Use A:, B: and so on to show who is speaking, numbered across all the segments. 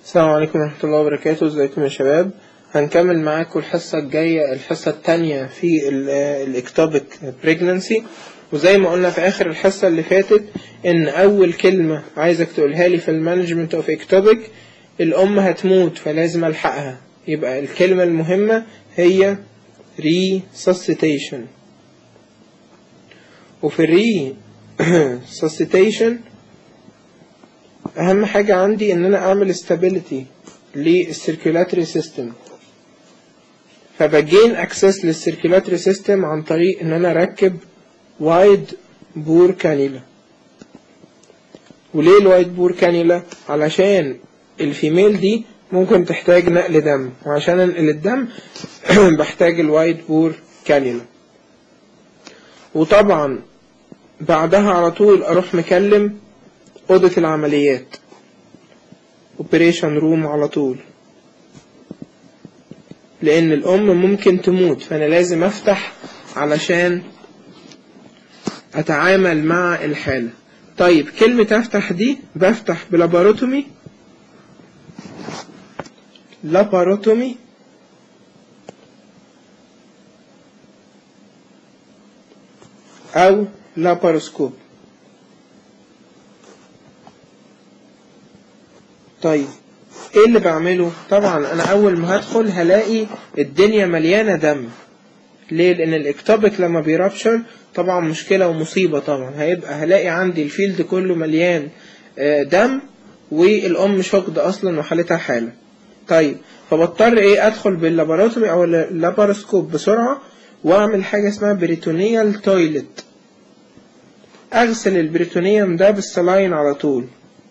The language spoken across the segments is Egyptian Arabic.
A: السلام عليكم ورحمة الله وبركاته ازيكم يا شباب هنكمل معاكم الحصة الجاية الحصة التانية في الاكتوبيك بريجنانسي وزي ما قلنا في آخر الحصة اللي فاتت إن أول كلمة عايزك تقولها لي في المانجمنت اوف اكتوبيك الأم هتموت فلازم ألحقها يبقى الكلمة المهمة هي resuscitation وفي الري resuscitation اهم حاجة عندي ان انا اعمل stability للسيركيولاتري سيستم فبجين اكسس للسيركيولاتري سيستم عن طريق ان انا اركب وايد بور كانيلا وليه الوايد بور كانيلا علشان الفيميل دي ممكن تحتاج نقل دم وعشان انقل الدم بحتاج الوايد بور كانيلا وطبعا بعدها على طول اروح مكلم أوضة العمليات اوبريشن روم على طول لأن الأم ممكن تموت فأنا لازم أفتح علشان أتعامل مع الحالة طيب كلمة أفتح دي بفتح بلاباروتومي لاباروتومي أو لاباروسكوب طيب ايه اللي بعمله طبعا انا اول ما هدخل هلاقي الدنيا مليانة دم ليه لان الاكتوبيك لما بيرابشر طبعا مشكلة ومصيبة طبعا هيبقى هلاقي عندي الفيلد كله مليان دم والام شوكد اصلا وحالتها حالة طيب فبضطر ايه ادخل باللاباراتومي او اللاباروسكوب بسرعة واعمل حاجة اسمها بريتونيال تويلت اغسل البريتونيوم ده بالسلاين على طول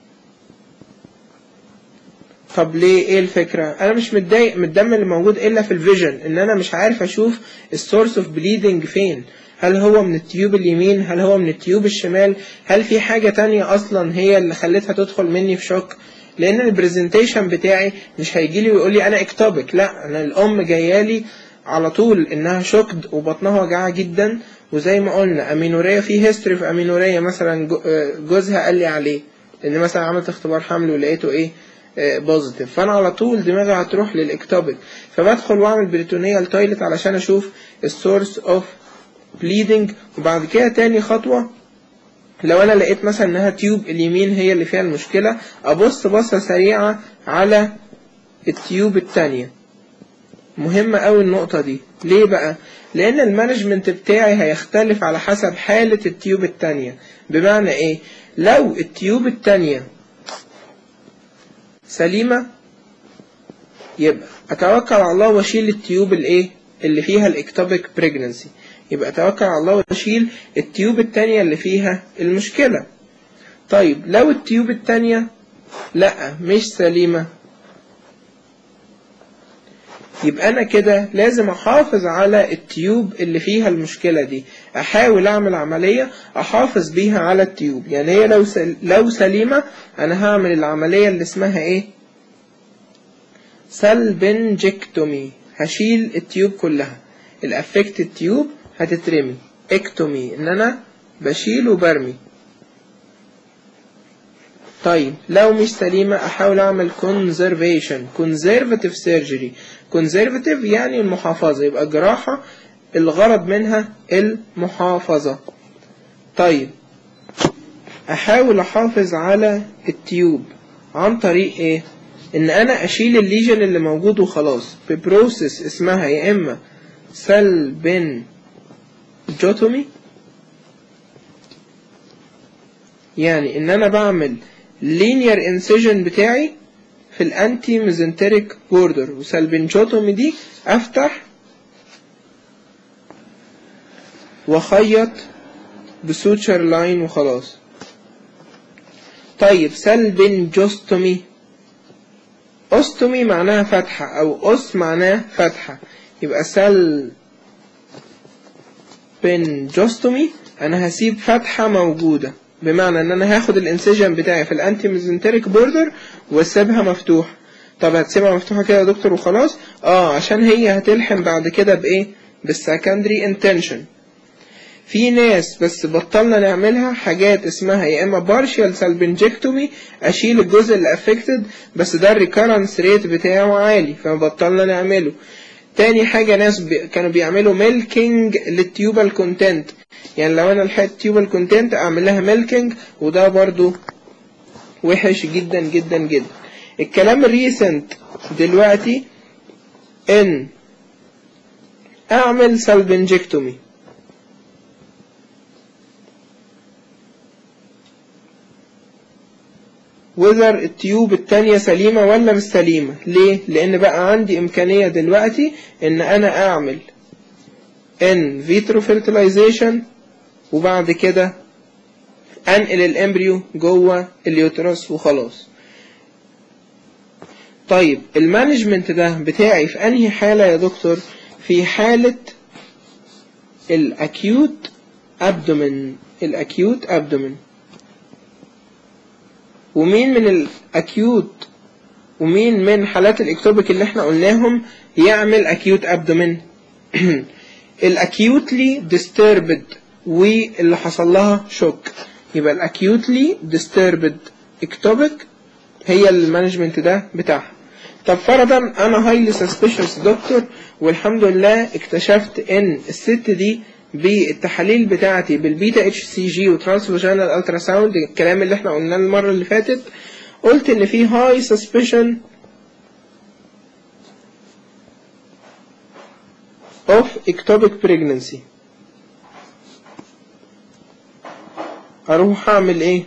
A: طب ليه ايه الفكرة انا مش متضايق من الدم اللي موجود الا في الفيجن ان انا مش عارف اشوف السورس اوف بليدنج فين هل هو من التيوب اليمين هل هو من التيوب الشمال هل في حاجة تانية اصلا هي اللي خلتها تدخل مني في شوك لان البرزنتيشن بتاعي مش هيجي لي ويقول لي انا اكتوبك لا انا الام جايالي على طول انها شوكد وبطنها وجعها جدا وزي ما قلنا امينوريا في هيستوري في امينوريا مثلا جوزها قال لي عليه ان مثلا عملت اختبار حمل ولقيته ايه بوزيتيف فانا على طول دماغي هتروح للاكتوبيك فبدخل واعمل بريتونيال تويلت علشان اشوف السورس اوف بليدنج وبعد كده تاني خطوه لو انا لقيت مثلا انها تيوب اليمين هي اللي فيها المشكله ابص بصه سريعه على التيوب التانية مهمة أوي النقطة دي ليه بقى؟ لأن المانجمنت بتاعي هيختلف على حسب حالة التيوب التانية بمعنى إيه؟ لو التيوب التانية سليمة يبقى أتوكل على الله وأشيل التيوب الإيه اللي فيها الإكتوبيك بريجننسي يبقى أتوكل على الله وأشيل التيوب التانية اللي فيها المشكلة طيب لو التيوب التانية لأ مش سليمة يبقى أنا كده لازم أحافظ على التيوب اللي فيها المشكلة دي أحاول أعمل عملية أحافظ بيها على التيوب يعني هي لو سل... لو سليمة أنا هعمل العملية اللي اسمها إيه؟ سلبنجكتومي هشيل التيوب كلها الأفكت التيوب هتترمي اكتومي إن أنا بشيل وبرمي طيب لو مش سليمة أحاول أعمل conservation conservative surgery conservative يعني المحافظة يبقى جراحة الغرض منها المحافظة طيب أحاول أحافظ على التيوب عن طريق إيه؟ إن أنا أشيل الليجن اللي موجود وخلاص ببروسيس اسمها يا إما سلبنجوتومي يعني إن أنا بعمل linear incision بتاعي في الانتي ميزنتريك بوردر وسالبنجوتومي دي افتح واخيط بسوتشر لاين وخلاص طيب سالبنجوستومي اوستومي معناها فتحة او اوس معناها فتحة يبقى سال بنجوستومي انا هسيب فتحة موجودة بمعنى ان انا هاخد الانسجن بتاعي في الانتي ميزنتريك بوردر واسيبها مفتوح طب هتسيبها مفتوحه كده يا دكتور وخلاص اه عشان هي هتلحم بعد كده بايه بالسكندري انتنشن في ناس بس بطلنا نعملها حاجات اسمها يا اما partial salpingectomy اشيل الجزء اللي affected بس ده الريكارنس ريت بتاعه عالي فبطلنا نعمله تاني حاجة ناس بي كانوا بيعملوا ميلكينج للتيوبال كونتنت يعني لو انا لحقت تيوبال كونتنت اعمل لها ميلكينج وده برضو وحش جدا جدا جدا الكلام الريسنت دلوقتي ان اعمل سالبنجكتومي وذر التيوب التانية سليمة ولا مش سليمة ليه؟ لأن بقى عندي إمكانية دلوقتي إن أنا أعمل ان فيترو فيرتلايزيشن وبعد كده أنقل الإمبريو جوه اليوترس وخلاص طيب المانجمنت ده بتاعي في أنهي حالة يا دكتور؟ في حالة الأكيوت أبدومن الأكيوت أبدومن ومين من الاكيوت ومين من حالات الاكتوبيك اللي احنا قلناهم يعمل اكيوت ابدومين الاكيوتلي ديستربد واللي حصل لها شوك يبقى الاكيوتلي ديستربد اكتوبيك هي المانجمنت ده بتاعها طب فرضا انا هايلي سسبيشس دكتور والحمد لله اكتشفت ان الست دي بالتحاليل بتاعتي بالبيتا اتش سي جي وترانسفاجينال الترا ساوند الكلام اللي احنا قلناه المره اللي فاتت قلت ان في هاي سسبشن اوف ectopic pregnancy اروح اعمل ايه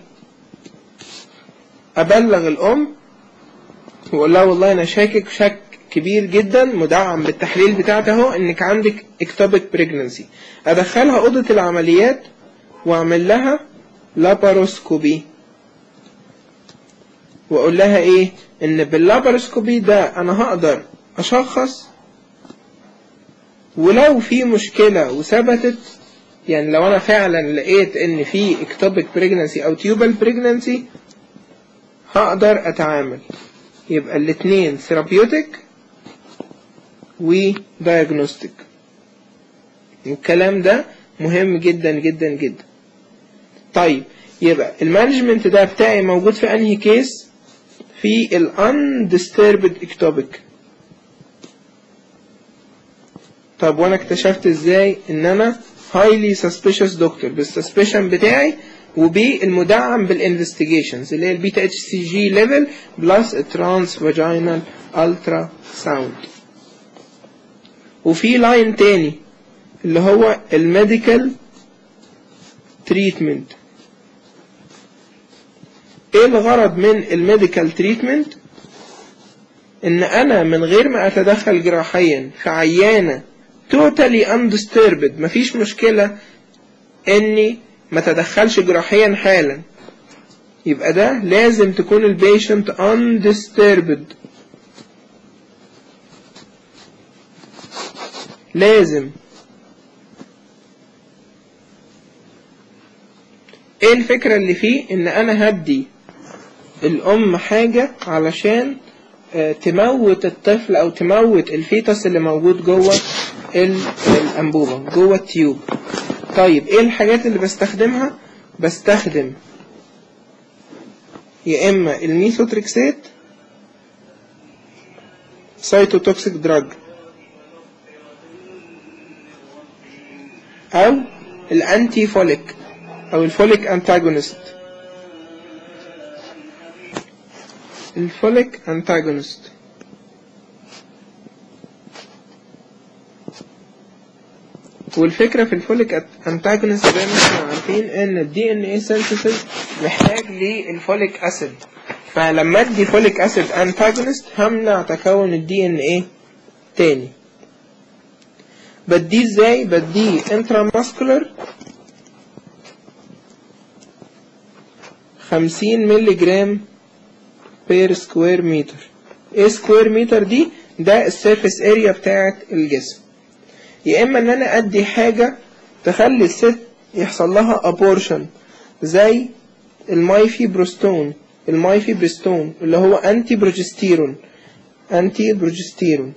A: ابلغ الام واقول لها والله انا شاكك شك كبير جدا مدعم بالتحليل بتاعته اهو انك عندك اكتوبيك بريجننسي ادخلها اوضه العمليات واعمل لها لاباروسكوبي واقول لها ايه ان باللاباروسكوبي ده انا هقدر اشخص ولو في مشكلة وثبتت يعني لو انا فعلا لقيت ان في اكتوبيك بريجننسي او تيوبال بريجننسي هقدر اتعامل يبقى الاتنين ثيرابيوتيك ودايجنوستيك الكلام ده مهم جدا جدا جدا طيب يبقى المانجمنت ده بتاعي موجود في انهي كيس في ال undisturbed ectopic طب وانا اكتشفت ازاي ان انا highly suspicious دكتور بالسسبشن بتاعي وبالمدعم بالانفستيجيشنز اللي هي البيتا اتش سي جي ليفل بلس الترانس فاجينال الترا ساوند وفي لاين تاني اللي هو الميديكال تريتمنت ايه الغرض من الميديكال تريتمنت ان انا من غير ما اتدخل جراحيا في عيانة totally undisturbed مفيش مشكلة اني ما تدخلش جراحيا حالا يبقى ده لازم تكون البيشنت undisturbed لازم ايه الفكرة اللي فيه ان انا هدي الام حاجة علشان آه، تموت الطفل او تموت الفيتس اللي موجود جوه ال- الانبوبة جوه التيوب طيب ايه الحاجات اللي بستخدمها بستخدم يا اما الميثوتريكسات سايتوتوكسيك دراج او الانتي فوليك او الفوليك انتاجونست الفوليك انتاجونست والفكرة في الفوليك انتاجونست زي ما احنا عارفين ان الدي ان اي سينثيسيس محتاج للفوليك اسيد فلما ادي فوليك اسيد انتاجونست همنع تكون الدي ان ايه تاني بديه ازاي بديه انتراماسكولار 50 مللي جرام بير سكوير متر ايه سكوير متر دي ده السيرفيس اريا بتاعت الجسم يا اما ان انا ادي حاجة تخلي الست يحصل لها ابورشن زي المايفي بروستون المايفي بريستون اللي هو انتي بروجستيرون انتي بروجستيرون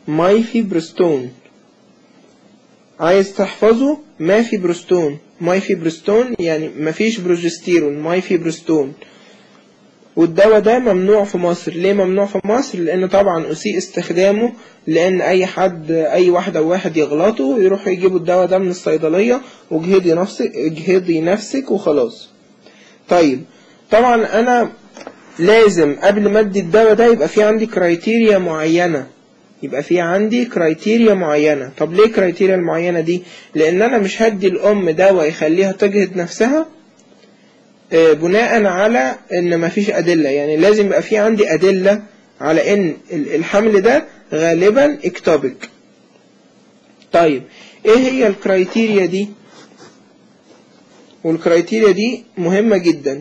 A: مايفيبرستون عايز تحفظه مافيبرستون مايفيبرستون يعني مفيش بروجستيرون مايفيبرستون والدواء ده ممنوع في مصر ليه ممنوع في مصر لان طبعا اسيء استخدامه لان اي حد اي واحده وواحد يغلطوا يروحوا يجيبوا الدواء ده من الصيدليه وجهدي نفسك اجهدي نفسك وخلاص طيب طبعا انا لازم قبل ما ادي الدواء ده يبقى في عندي كرايتيريا معينه يبقى في عندي كرايتيريا معينه طب ليه كرايتيريا المعينه دي لان انا مش هدي الام دواء يخليها تجهد نفسها بناء على ان مفيش ادله يعني لازم يبقى في عندي ادله على ان الحمل ده غالبا اكتوبك طيب ايه هي الكرايتيريا دي والكرايتيريا دي مهمة جدا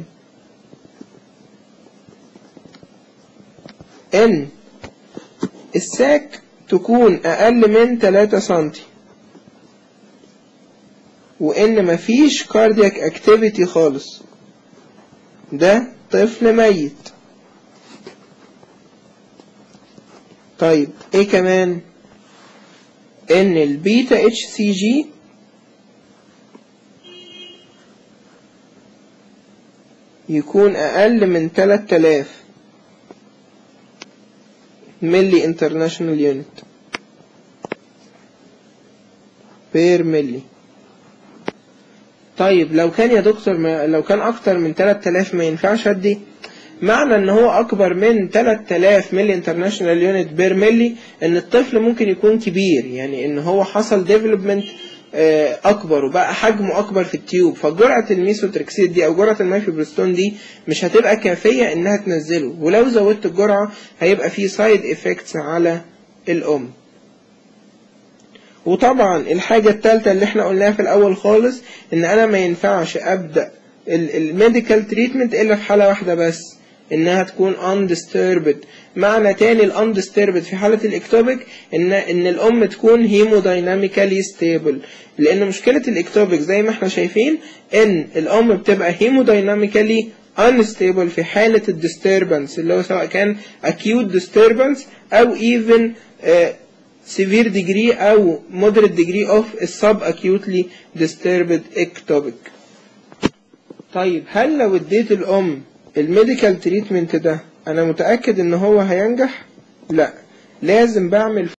A: ان الساك تكون اقل من 3 سنتي وان مفيش كاردياك اكتيفيتي خالص ده طفل ميت طيب ايه كمان ان البيتا اتش سي جي يكون اقل من 3000 ملي انترناشونال يونت بير ملي طيب لو كان يا دكتور ما لو كان اكتر من 3000 ما ينفعش ادي معنى ان هو اكبر من 3000 ملي انترناشونال يونت بير ملي ان الطفل ممكن يكون كبير يعني ان هو حصل ديفلوبمنت اكبر وبقى حجمه اكبر في التيوب فجرعه الميثوتريكسيد دي او جرعه المايفيبرستون دي مش هتبقى كافيه انها تنزله ولو زودت الجرعه هيبقى في سايد افكتس على الام وطبعا الحاجه الثالثه اللي احنا قلناها في الاول خالص ان انا ما ينفعش ابدا الميديكال تريتمنت الا في حاله واحده بس انها تكون undisturbed معنى تاني الاندستربد في حالة الاكتوبيك ان ان الام تكون هيمودايناميكالي ستيبل لان مشكلة الاكتوبيك زي ما احنا شايفين ان الام بتبقى هيمودايناميكالي unstable في حالة الديستربنس اللي هو سواء كان acute disturbance او even uh, severe degree او moderate degree of sub acutely disturbed ectopic طيب هل لو اديت الام الميديكال تريتمنت ده انا متأكد ان هو هينجح لا لازم بعمل